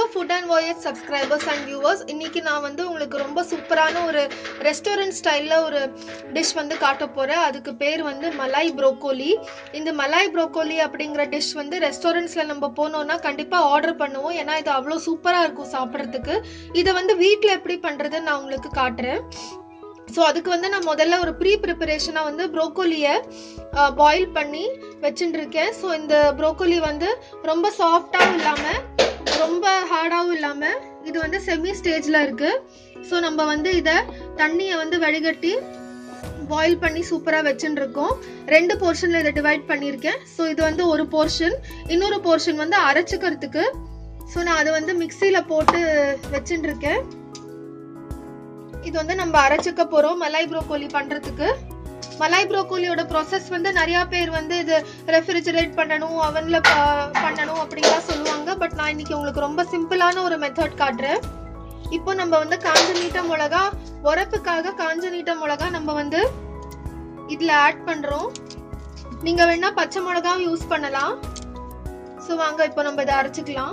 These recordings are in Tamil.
food and voice subscribers and viewers இன்னைக்கு நான் வந்து உங்களுக்கு ரொம்ப சூப்பரான ஒரு ரெஸ்டாரண்ட் ஸ்டைலில் ஒரு டிஷ் வந்து காட்ட போகிறேன் அதுக்கு பேர் வந்து மலாய் ப்ரோக்கோலி இந்த மலாய் ப்ரோக்கோலி அப்படிங்கிற டிஷ் வந்து ரெஸ்டாரண்ட்ஸில் நம்ம போனோம்னா கண்டிப்பாக ஆர்டர் பண்ணுவோம் ஏன்னா இது அவ்வளோ சூப்பராக இருக்கும் சாப்பிட்றதுக்கு இதை வந்து வீட்டில் எப்படி பண்ணுறதுன்னு நான் உங்களுக்கு காட்டுறேன் ஸோ அதுக்கு வந்து நான் முதல்ல ஒரு ப்ரீ ப்ரிப்பரேஷனாக வந்து ப்ரோக்கோலியை பாயில் பண்ணி வச்சுட்டு இருக்கேன் ஸோ இந்த ப்ரோக்கோலி வந்து ரொம்ப சாஃப்டாகவும் இல்லாமல் ரொம்ப ஹார்டாகவும் இல்லாமல் இது வந்து செமி ஸ்டேஜில் இருக்குது ஸோ நம்ம வந்து இதை தண்ணியை வந்து வடிகட்டி பாயில் பண்ணி சூப்பராக வச்சுட்டு இருக்கோம் ரெண்டு போர்ஷனில் இதை டிவைட் பண்ணியிருக்கேன் ஸோ இது வந்து ஒரு போர்ஷன் இன்னொரு போர்ஷன் வந்து அரைச்சிக்கிறதுக்கு ஸோ நான் அதை வந்து மிக்சியில் போட்டு வச்சுட்டு இருக்கேன் இது வந்து நம்ம அரைச்சிக்க போறோம் மலாய் ப்ரோக்கோலி பண்றதுக்கு மலாய் ப்ரோக்கோலியோட ப்ராசஸ் வந்து நிறைய பேர் வந்து இது ரெஃப்ரிஜரேட் பண்ணணும் அவன்ல பண்ணணும் அப்படின்லாம் சொல்லுவாங்க பட் நான் இன்னைக்கு உங்களுக்கு ரொம்ப சிம்பிளான ஒரு மெத்தட் காட்டுறேன் இப்போ நம்ம வந்து காஞ்ச நீட்ட மிளகா உரப்புக்காக காஞ்ச நீட்ட மிளகா நம்ம வந்து இதுல ஆட் பண்றோம் நீங்க வேணா பச்சை மிளகாவும் யூஸ் பண்ணலாம் ஸோ வாங்க இப்போ நம்ம இதை அரைச்சிக்கலாம்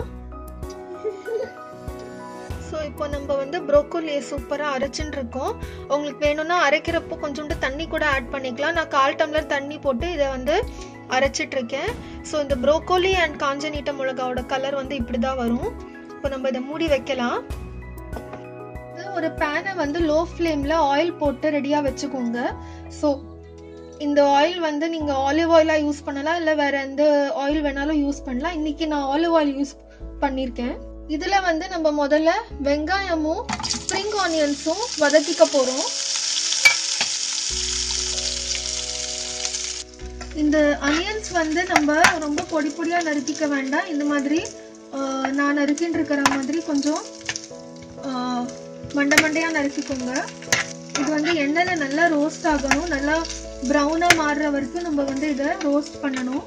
ஸோ இப்போ நம்ம வந்து ப்ரோக்கோலியை சூப்பராக அரைச்சுன்னு இருக்கோம் உங்களுக்கு வேணும்னா அரைக்கிறப்போ கொஞ்சோண்டு தண்ணி கூட ஆட் பண்ணிக்கலாம் நான் கால் டம்ளர் தண்ணி போட்டு இதை வந்து அரைச்சிட்டு இருக்கேன் ஸோ இந்த ப்ரோக்கோலி அண்ட் காஞ்ச நீட்ட மிளகாவோட கலர் வந்து இப்படி தான் வரும் இப்போ நம்ம இதை மூடி வைக்கலாம் ஒரு பேனை வந்து லோ ஃப்ளேமில் ஆயில் போட்டு ரெடியாக வச்சுக்கோங்க ஸோ இந்த ஆயில் வந்து நீங்கள் ஆலிவ் ஆயிலாக யூஸ் பண்ணலாம் இல்லை வேற எந்த ஆயில் வேணாலும் யூஸ் பண்ணலாம் இன்னைக்கு நான் ஆலிவ் ஆயில் யூஸ் பண்ணியிருக்கேன் இதுல வந்து நம்ம முதல்ல வெங்காயமும் ஸ்ப்ரிங் ஆனியன்ஸும் வதக்கிக்க போறோம் இந்த அனியன்ஸ் வந்து நம்ம ரொம்ப பொடி பொடியா நறுக்கிக்க வேண்டாம் இந்த மாதிரி நான் நறுக்கின்னு இருக்கிற மாதிரி கொஞ்சம் மண்டை மண்டையா நறுக்கிக்கோங்க இது வந்து எண்ணெயில நல்லா ரோஸ்ட் ஆகணும் நல்லா ப்ரௌனா மாறுற வரைக்கும் நம்ம வந்து இதை ரோஸ்ட் பண்ணணும்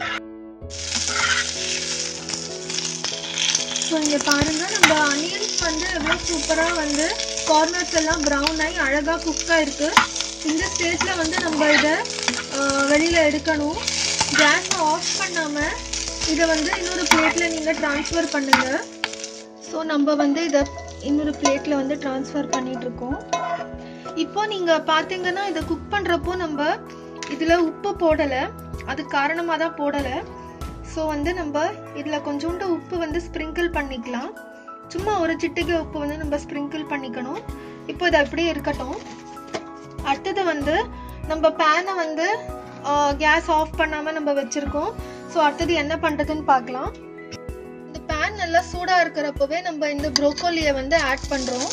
ஸோ இங்கே பாருங்கள் நம்ம அனியன்ஸ் வந்து எவ்வளோ சூப்பராக வந்து கார்னர்ஸ் எல்லாம் ப்ரௌன் ஆகி அழகாக குக்காக இருக்குது இந்த ஸ்டேஜில் வந்து நம்ம இதை வெளியில் எடுக்கணும் கேஸை ஆஃப் பண்ணாமல் இதை வந்து இன்னொரு பிளேட்டில் நீங்கள் ட்ரான்ஸ்ஃபர் பண்ணுங்கள் ஸோ நம்ம வந்து இதை இன்னொரு பிளேட்டில் வந்து ட்ரான்ஸ்ஃபர் பண்ணிகிட்ருக்கோம் இப்போ நீங்கள் பார்த்தீங்கன்னா இதை குக் பண்ணுறப்போ நம்ம இதில் உப்பு போடலை அது காரணமாக தான் போடலை ஸோ வந்து நம்ம இதில் கொஞ்சோண்டு உப்பு வந்து ஸ்ப்ரிங்கிள் பண்ணிக்கலாம் சும்மா ஒரு சிட்டிகை உப்பு வந்து நம்ம ஸ்ப்ரிங்கிள் பண்ணிக்கணும் இப்போ இது அப்படியே இருக்கட்டும் அடுத்தது வந்து நம்ம பேனை வந்து கேஸ் ஆஃப் பண்ணாமல் நம்ம வச்சுருக்கோம் ஸோ அடுத்தது என்ன பண்ணுறதுன்னு பார்க்கலாம் இந்த பேன் நல்லா சூடாக இருக்கிறப்பவே நம்ம இந்த ப்ரோக்கோலியை வந்து ஆட் பண்ணுறோம்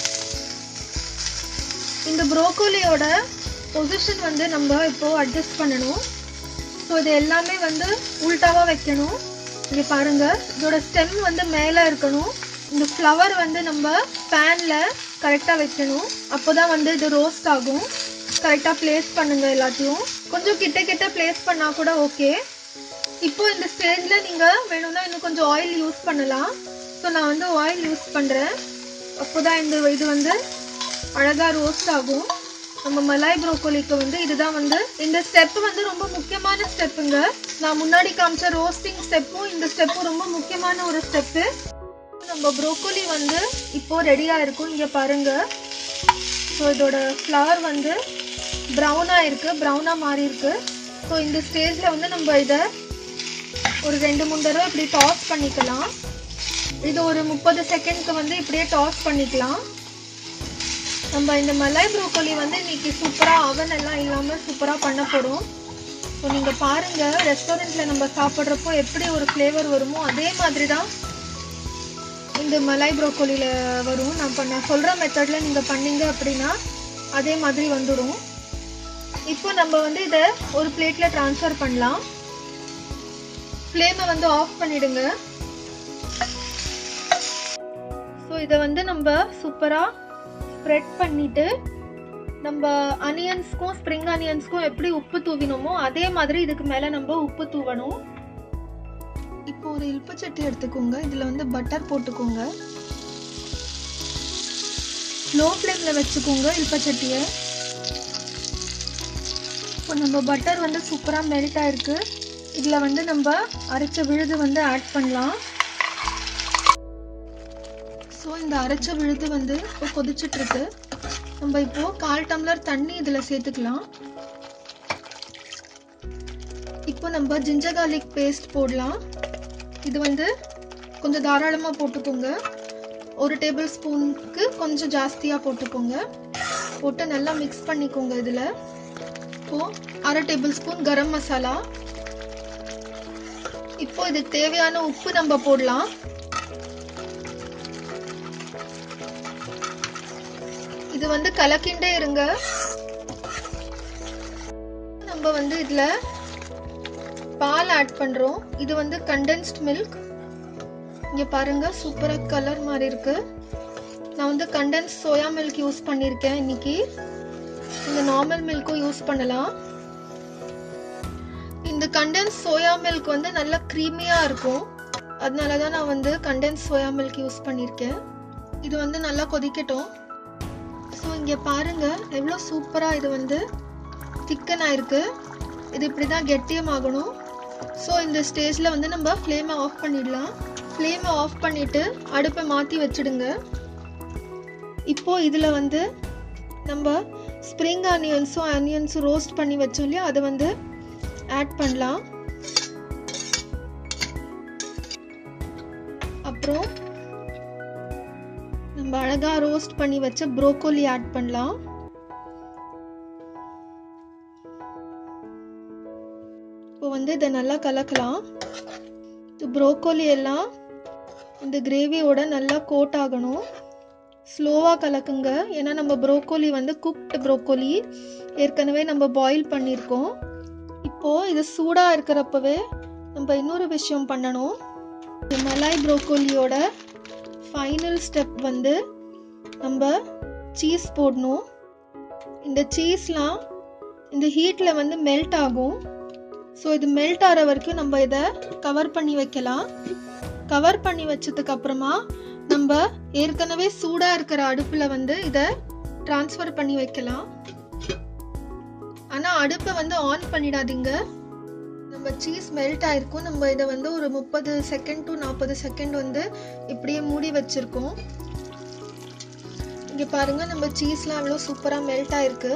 இந்த ப்ரோக்கோலியோட பொசிஷன் வந்து நம்ம இப்போது அட்ஜஸ்ட் பண்ணணும் ஸோ இது எல்லாமே வந்து உல்ட்டாவாக வைக்கணும் இங்கே பாருங்க இதோட ஸ்டெம் வந்து மேலே இருக்கணும் இந்த ஃப்ளவர் வந்து நம்ம பேனில் கரெக்டாக வைக்கணும் அப்போ தான் வந்து இது ரோஸ்ட் ஆகும் கரெக்டாக ப்ளேஸ் பண்ணுங்க எல்லாத்தையும் கொஞ்சம் கிட்ட கிட்ட ப்ளேஸ் பண்ணால் கூட ஓகே இப்போ இந்த ஸ்டேஜில் நீங்கள் வேணும்னா இன்னும் கொஞ்சம் ஆயில் யூஸ் பண்ணலாம் ஸோ நான் வந்து ஆயில் யூஸ் பண்ணுறேன் அப்போ தான் இந்த இது வந்து அழகாக ரோஸ்ட் ஆகும் நம்ம மலாய் ப்ரோக்கோலிக்கு வந்து இதுதான் வந்து இந்த ஸ்டெப் வந்து ரொம்ப முக்கியமான ஸ்டெப்புங்க நான் முன்னாடி காமிச்ச ரோஸ்டிங் ஸ்டெப்பும் இந்த ஸ்டெப்பும் ரொம்ப முக்கியமான ஒரு ஸ்டெப்பு நம்ம ப்ரோக்கோலி வந்து இப்போ ரெடியாக இருக்கும் இங்கே பாருங்க ஸோ இதோட ஃப்ளவர் வந்து ப்ரௌனாக இருக்குது ப்ரௌனாக மாறி இருக்கு ஸோ இந்த ஸ்டேஜில் வந்து நம்ம இதை ஒரு ரெண்டு மூணு தடவை இப்படி டாஸ் பண்ணிக்கலாம் இது ஒரு முப்பது செகண்ட்க்கு வந்து இப்படியே டாஸ் பண்ணிக்கலாம் நம்ம இந்த மலாய் ப்ரோக்கோலி வந்து இன்னைக்கு சூப்பராக அவன் எல்லாம் இல்லாமல் சூப்பராக பண்ண போகிறோம் ஸோ நீங்கள் பாருங்கள் ரெஸ்டாரண்ட்டில் நம்ம சாப்பிட்றப்போ எப்படி ஒரு ஃப்ளேவர் வருமோ அதே மாதிரி தான் இந்த மலாய் ப்ரோக்கோலியில் வரும் நான் பண்ண சொல்கிற மெத்தடில் நீங்கள் பண்ணீங்க அப்படின்னா அதே மாதிரி வந்துடும் இப்போ நம்ம வந்து இதை ஒரு பிளேட்டில் ட்ரான்ஸ்ஃபர் பண்ணலாம் ஃப்ளேமை வந்து ஆஃப் பண்ணிடுங்க ஸோ இதை வந்து நம்ம சூப்பராக ஸ்ப்ரெட் பண்ணிட்டு நம்ம அனியன்ஸ்க்கும் ஸ்ப்ரிங் அனியன்ஸ்க்கும் எப்படி உப்பு தூவினோமோ அதே மாதிரி இதுக்கு மேலே நம்ம உப்பு தூவணும் இப்போ ஒரு இல்ப்பு சட்டி எடுத்துக்கோங்க இதில் வந்து பட்டர் போட்டுக்கோங்க லோ ஃப்ளேமில் வச்சுக்கோங்க இல்பச்சட்டியை இப்போ நம்ம பட்டர் வந்து சூப்பராக மெல்ட் ஆயிருக்கு இதில் வந்து நம்ம அரைச்ச விழுது வந்து ஆட் பண்ணலாம் ஸோ இந்த அரைச்ச விழுது வந்து இப்போ கொதிச்சிட்டு இருக்கு நம்ம இப்போ கால் டம்ளர் தண்ணி இதில் சேர்த்துக்கலாம் இப்போ நம்ம ஜிஞ்சர் garlic பேஸ்ட் போடலாம் இது வந்து கொஞ்சம் தாராளமாக போட்டுக்கோங்க ஒரு டேபிள் ஸ்பூனுக்கு கொஞ்சம் ஜாஸ்தியாக போட்டுக்கோங்க போட்டு நல்லா மிக்ஸ் பண்ணிக்கோங்க இதில் இப்போ அரை டேபிள் ஸ்பூன் கரம் மசாலா இப்போ இதுக்கு தேவையான உப்பு நம்ம போடலாம் இது வந்து கலக்கிண்டே இருங்க நம்ம வந்து இதுல பால் ஆட் பண்றோம் இது வந்து கண்டென்ஸ்ட் மில்க் இங்க பாருங்க சூப்பரா கலர் மாதிரி இருக்கு நான் வந்து கண்டென்ஸ் சோயா மில்க் யூஸ் பண்ணியிருக்கேன் இன்னைக்கு இந்த நார்மல் மில்க்கும் யூஸ் பண்ணலாம் இந்த கண்டென்ஸ் சோயா மில்க் வந்து நல்லா க்ரீமியா இருக்கும் அதனால தான் நான் வந்து கண்டென்ஸ் சோயா மில்க் யூஸ் பண்ணியிருக்கேன் இது வந்து நல்லா கொதிக்கட்டும் ஸோ இங்கே பாருங்க எவ்வளோ சூப்பராக இது வந்து திக்கன் ஆயிருக்கு இது இப்படி தான் கெட்டியமாகணும் ஸோ இந்த ஸ்டேஜில் வந்து நம்ம ஃப்ளேமை ஆஃப் பண்ணிடலாம் ஃப்ளேமை ஆஃப் பண்ணிவிட்டு அடுப்பை மாற்றி வச்சிடுங்க இப்போ இதில் வந்து நம்ம ஸ்ப்ரிங் ஆனியன்ஸும் ஆனியன்ஸும் ரோஸ்ட் பண்ணி வச்சோம் இல்லையா அதை வந்து ஆட் பண்ணலாம் அப்புறம் நம்ம அழகா ரோஸ்ட் பண்ணி வச்ச ப்ரோக்கோலி ஆட் பண்ணலாம் இப்போ வந்து இதை நல்லா கலக்கலாம் ப்ரோக்கோலி எல்லாம் இந்த கிரேவியோட நல்லா கோட் ஆகணும் ஸ்லோவாக கலக்குங்க ஏன்னா நம்ம ப்ரோக்கோலி வந்து குக்டு ப்ரோக்கோலி ஏற்கனவே நம்ம பாயில் பண்ணியிருக்கோம் இப்போது இது சூடாக இருக்கிறப்பவே நம்ம இன்னொரு விஷயம் பண்ணணும் இந்த மலாய் ப்ரோக்கோலியோட ஃபைனல் ஸ்டெப் வந்து நம்ம சீஸ் போடணும் இந்த சீஸ்லாம் இந்த ஹீட்டில் வந்து மெல்ட் ஆகும் ஸோ இது மெல்ட் ஆகிற வரைக்கும் நம்ம இதை கவர் பண்ணி வைக்கலாம் கவர் பண்ணி வச்சதுக்கு அப்புறமா நம்ம ஏற்கனவே சூடாக இருக்கிற அடுப்பில் வந்து இதை ட்ரான்ஸ்ஃபர் பண்ணி வைக்கலாம் ஆனால் அடுப்பை வந்து ஆன் பண்ணிடாதீங்க நம்ம சீஸ் மெல்ட் ஆயிருக்கும் நம்ம இதை வந்து ஒரு முப்பது செகண்ட் டு நாற்பது செகண்ட் வந்து இப்படியே மூடி வச்சிருக்கோம் இங்க பாருங்க நம்ம சீஸ்லாம் எவ்வளோ சூப்பரா மெல்ட் ஆயிருக்கு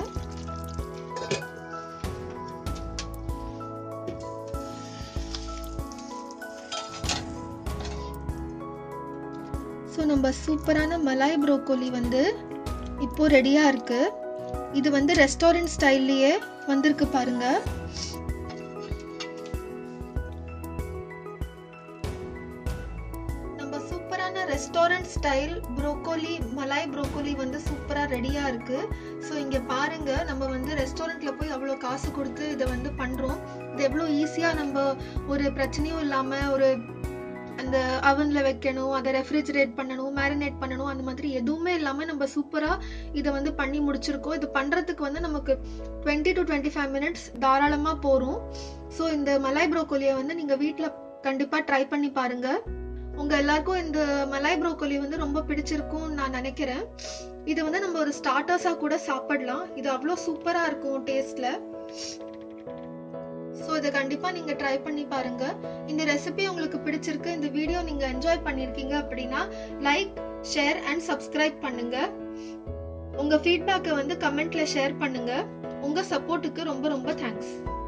ஸோ நம்ம சூப்பரான மலாய் ப்ரோக்கோலி வந்து இப்போ ரெடியா இருக்கு இது வந்து ரெஸ்டாரண்ட் ஸ்டைல்லையே வந்திருக்கு பாருங்க நம்ம சூப்பரான restaurant style broccoli malai broccoli வந்து சூப்பராக ரெடியாக இருக்கு ஸோ இங்கே பாருங்க நம்ம வந்து ரெஸ்டாரண்ட்ல போய் அவ்வளோ காசு கொடுத்து இதை வந்து பண்ணுறோம் இது எவ்வளோ ஈஸியாக நம்ம ஒரு பிரச்சனையும் இல்லாமல் ஒரு அந்த அவனில் வைக்கணும் அதை ரெஃப்ரிஜரேட் பண்ணணும் மேரினேட் பண்ணணும் அந்த மாதிரி எதுவுமே இல்லாமல் நம்ம சூப்பராக இதை வந்து பண்ணி முடிச்சிருக்கோம் இது பண்ணுறதுக்கு வந்து நமக்கு twenty to twenty five minutes தாராளமாக போகும் ஸோ இந்த மலாய் ப்ரோக்கோலியை வந்து நீங்கள் வீட்டில் கண்டிப்பாக ட்ரை பண்ணி பாருங்க உங்க எல்லாருக்கும் இந்த மலாய் ப்ரோக்கோலி வந்து ரொம்ப பிடிச்சிருக்கும்னு நான் நினைக்கிறேன் இது வந்து நம்ம ஒரு ஸ்டார்டர்ஸா கூட சாப்பிடலாம் இது அவ்வளோ சூப்பரா இருக்கும் டேஸ்ட்ல ஸோ இதை கண்டிப்பா நீங்க ட்ரை பண்ணி பாருங்க இந்த ரெசிபி உங்களுக்கு பிடிச்சிருக்கு இந்த வீடியோ நீங்க என்ஜாய் பண்ணிருக்கீங்க அப்படின்னா லைக் ஷேர் அண்ட் சப்ஸ்கிரைப் பண்ணுங்க உங்க ஃபீட்பேக்கை வந்து கமெண்ட்ல ஷேர் பண்ணுங்க உங்க சப்போர்ட்டுக்கு ரொம்ப ரொம்ப தேங்க்ஸ்